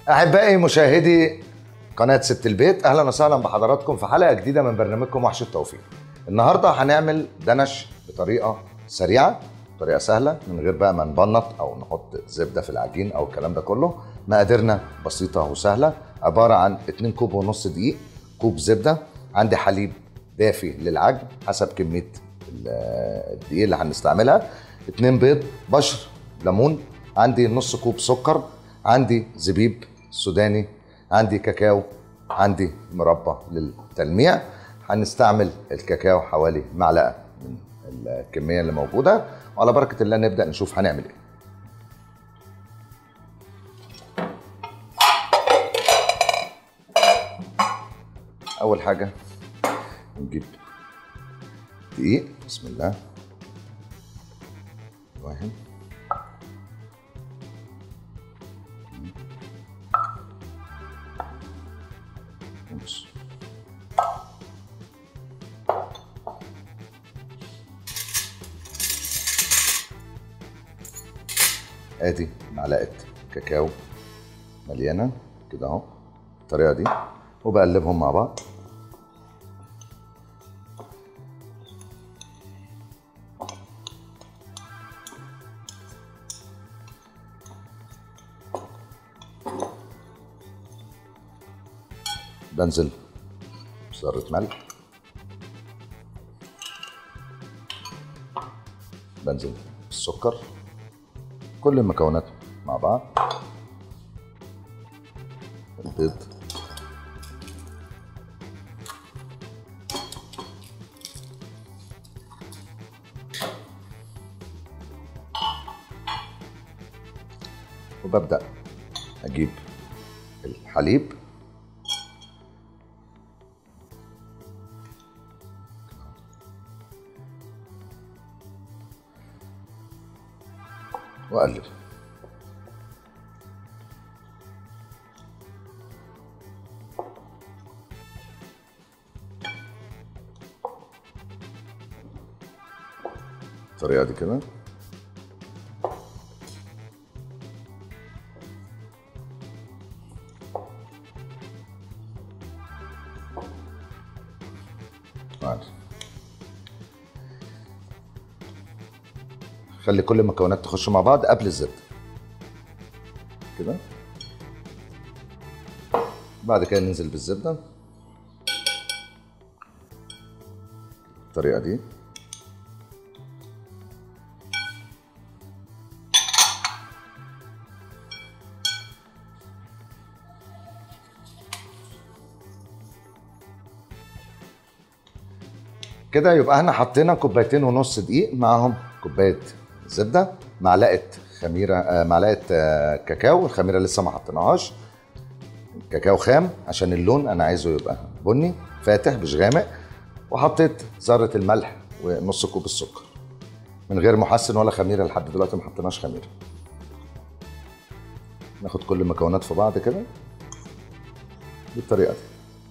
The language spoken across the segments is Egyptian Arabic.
احبائي مشاهدي قناه ست البيت اهلا وسهلا بحضراتكم في حلقه جديده من برنامجكم وحش التوفيق النهارده هنعمل دنش بطريقه سريعه طريقه سهله من غير بقى ما نبنط او نحط زبده في العجين او الكلام ده كله مقاديرنا بسيطه وسهله عباره عن 2 كوب ونص دقيق كوب زبده عندي حليب دافي للعجن حسب كميه الدقيق اللي هنستعملها 2 بيض بشر ليمون عندي نص كوب سكر عندي زبيب سوداني عندي كاكاو عندي مربى للتلميع هنستعمل الكاكاو حوالي معلقه من الكميه اللي موجوده وعلى بركه الله نبدا نشوف هنعمل ايه اول حاجه نجيب دقيق بسم الله واحد ونص ادي معلقه كاكاو مليانه كده اهو بالطريقه دي وبقلبهم مع بعض بنزل بذرة ملح بنزل بالسكر كل المكونات مع بعض البيض وببدأ أجيب الحليب واقلب الطريقه دي كده عادي. خلي كل المكونات تخش مع بعض قبل الزبده كده بعد كده ننزل بالزبده الطريقه دي كده يبقى احنا حطينا كوبايتين ونص دقيق معاهم كوبايه زبده معلقه خميره آه معلقه آه كاكاو الخميره لسه ما حطيناهاش كاكاو خام عشان اللون انا عايزه يبقى بني فاتح مش غامق وحطيت ذره الملح ونص كوب السكر من غير محسن ولا خميره لحد دلوقتي ما حطيناش خميره ناخد كل المكونات في بعض كده بالطريقه دي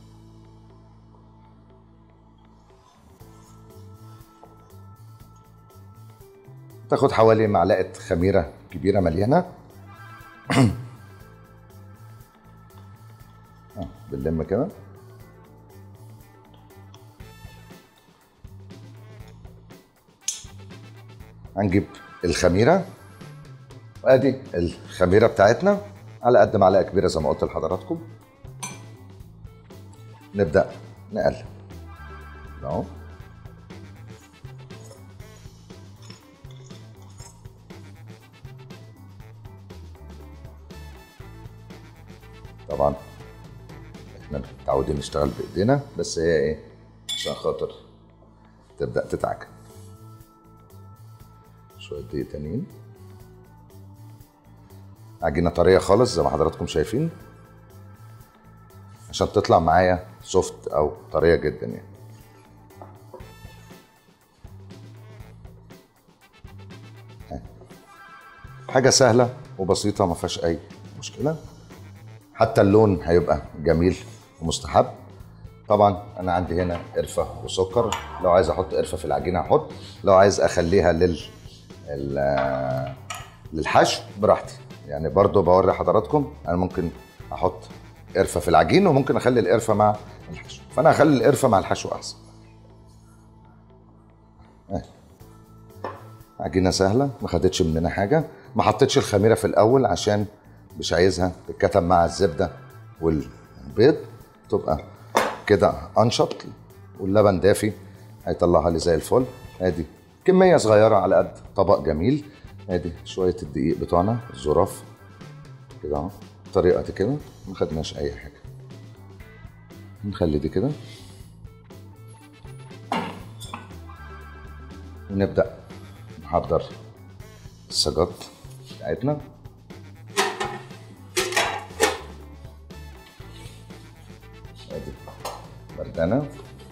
تاخد حوالي معلقه خميره كبيره مليانه آه بنلم كده هنجيب الخميره وادي الخميره بتاعتنا على قد معلقه كبيره زي ما قلت لحضراتكم نبدا نقلب اهو طبعا احنا متعودين نشتغل بايدينا بس هي ايه عشان خاطر تبدا تتعجن شويه دقيق تانيين عجينه طريه خالص زي ما حضراتكم شايفين عشان تطلع معايا سوفت او طريه جدا يعني حاجه سهله وبسيطه ما فيهاش اي مشكله حتى اللون هيبقى جميل ومستحب طبعا انا عندي هنا قرفه وسكر لو عايز احط قرفه في العجينه احط لو عايز اخليها لل ال- للحشو براحتي يعني برضو بوري حضراتكم انا ممكن احط قرفه في العجين وممكن اخلي القرفه مع الحشو فانا هخلي القرفه مع الحشو احسن أهي. عجينه سهله ما خدتش مننا حاجه ما حطيتش الخميره في الاول عشان مش عايزها تتكتم مع الزبده والبيض تبقى كده انشط واللبن دافي هيطلعها لي زي الفل ادي كميه صغيره على قد طبق جميل ادي شويه الدقيق بتوعنا الظراف كده اهو الطريقه دي كده ما خدناش اي حاجه نخلي دي كده ونبدا نحضر السجات بتاعتنا ادي بردانه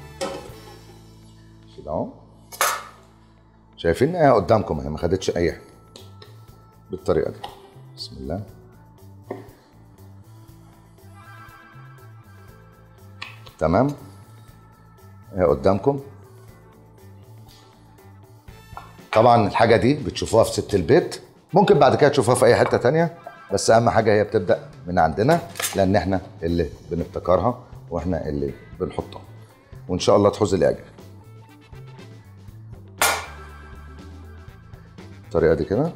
كده اهو شايفين اهي قدامكم اهي ما خدتش اي حاجه بالطريقه دي بسم الله تمام اهي قدامكم طبعا الحاجه دي بتشوفوها في ست البيت ممكن بعد كده تشوفوها في اي حته تانية بس اهم حاجه هي بتبدا من عندنا لان احنا اللي بنبتكرها واحنا اللي بنحطها وان شاء الله تحوز الاعجاب الطريقه دي كده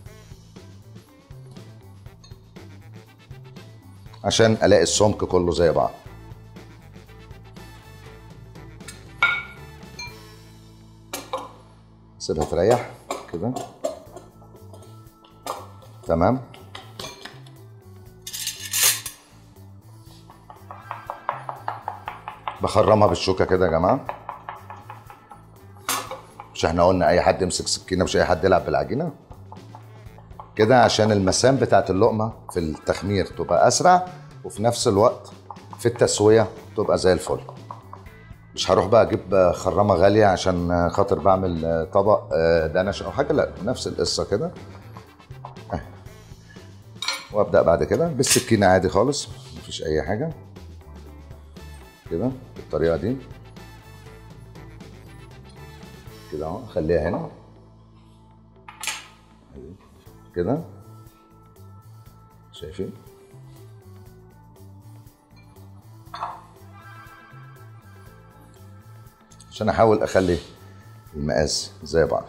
عشان الاقي السمك كله زي بعض سيبها تريح كده تمام بخرمها بالشوكه كده يا جماعه مش احنا قلنا اي حد يمسك سكينه مش اي حد يلعب بالعجينه كده عشان المسام بتاعت اللقمه في التخمير تبقى اسرع وفي نفس الوقت في التسويه تبقى زي الفل مش هروح بقى اجيب خرامه غاليه عشان خاطر بعمل طبق دنش او حاجه لا نفس القصه كده وابدا بعد كده بالسكينه عادي خالص مفيش اي حاجه كده بالطريقه دي كده اهو خليها هنا كده شايفين عشان احاول اخلي المقاس زي بعض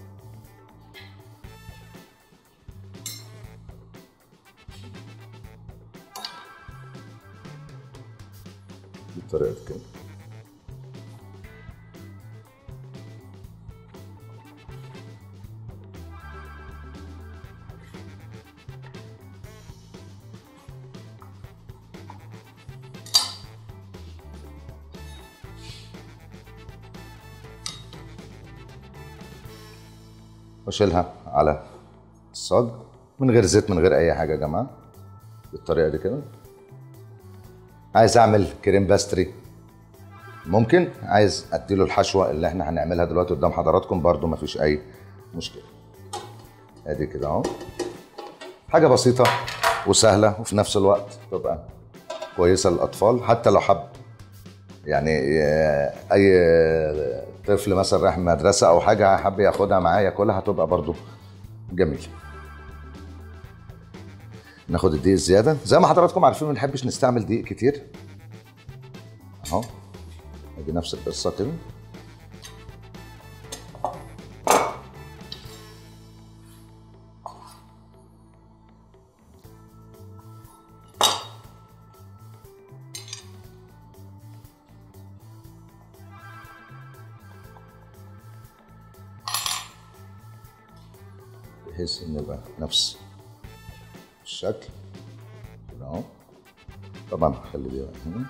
بالطريقه دي كده واشيلها على الصاج من غير زيت من غير اي حاجه يا جماعه بالطريقه دي كده عايز اعمل كريم باستري ممكن عايز اديله الحشوه اللي احنا هنعملها دلوقتي قدام حضراتكم برده مفيش اي مشكله ادي كده اهو حاجه بسيطه وسهله وفي نفس الوقت تبقى كويسه للاطفال حتى لو حب يعني اي طفل مثلا رايح مدرسه او حاجه حب ياخدها معاه ياكلها هتبقى برضو جميل ناخد الدقيق الزياده زي ما حضراتكم عارفين ما بنحبش نستعمل دقيق كتير اهو ادي نفس القصه كده بحيث ان يبقى نفس الشكل كده اهو طبعا هخلي دي هنا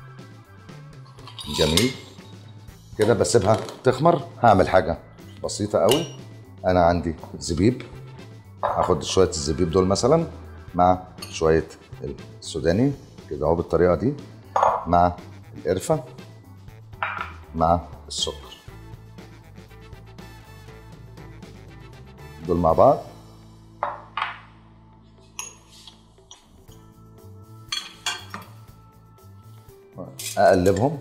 جميل كده بسيبها تخمر هعمل حاجه بسيطه قوي انا عندي زبيب هاخد شويه الزبيب دول مثلا مع شويه السوداني كده اهو بالطريقه دي مع القرفه مع السكر دول مع بعض اقلبهم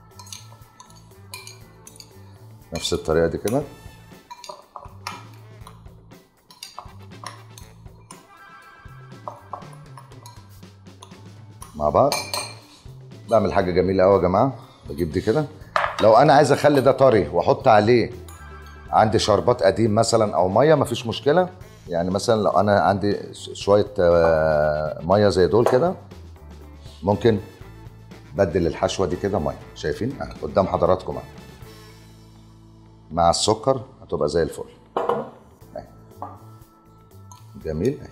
نفس الطريقه دي كده مع بعض بعمل حاجه جميله قوي يا جماعه بجيب دي كده لو انا عايز اخلي ده طري واحط عليه عندي شربات قديم مثلا او ميه مفيش مشكله يعني مثلا لو انا عندي شويه آه، ميه زي دول كده ممكن بدل الحشوه دي كده ميه شايفين أه، قدام حضراتكم أهو. مع السكر هتبقى زي الفل أهي. جميل أهي.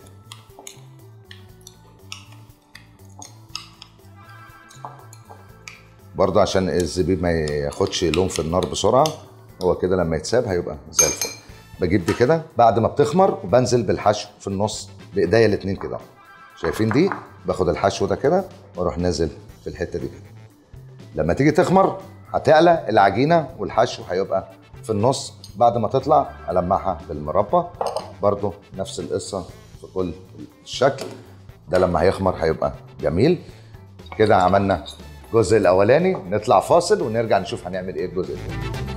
برضه عشان الزبيب ما ياخدش لون في النار بسرعه هو كده لما يتساب هيبقى زي الفل بجيب دي كده بعد ما بتخمر وبنزل بالحشو في النص بايديا الاتنين كده شايفين دي باخد الحشو ده كده واروح نازل في الحته دي كده لما تيجي تخمر هتعلى العجينه والحشو هيبقى في النص بعد ما تطلع المعها بالمربى برضو نفس القصه في كل الشكل ده لما هيخمر هيبقى جميل كده عملنا الجزء الاولاني نطلع فاصل ونرجع نشوف هنعمل ايه الجزء الثاني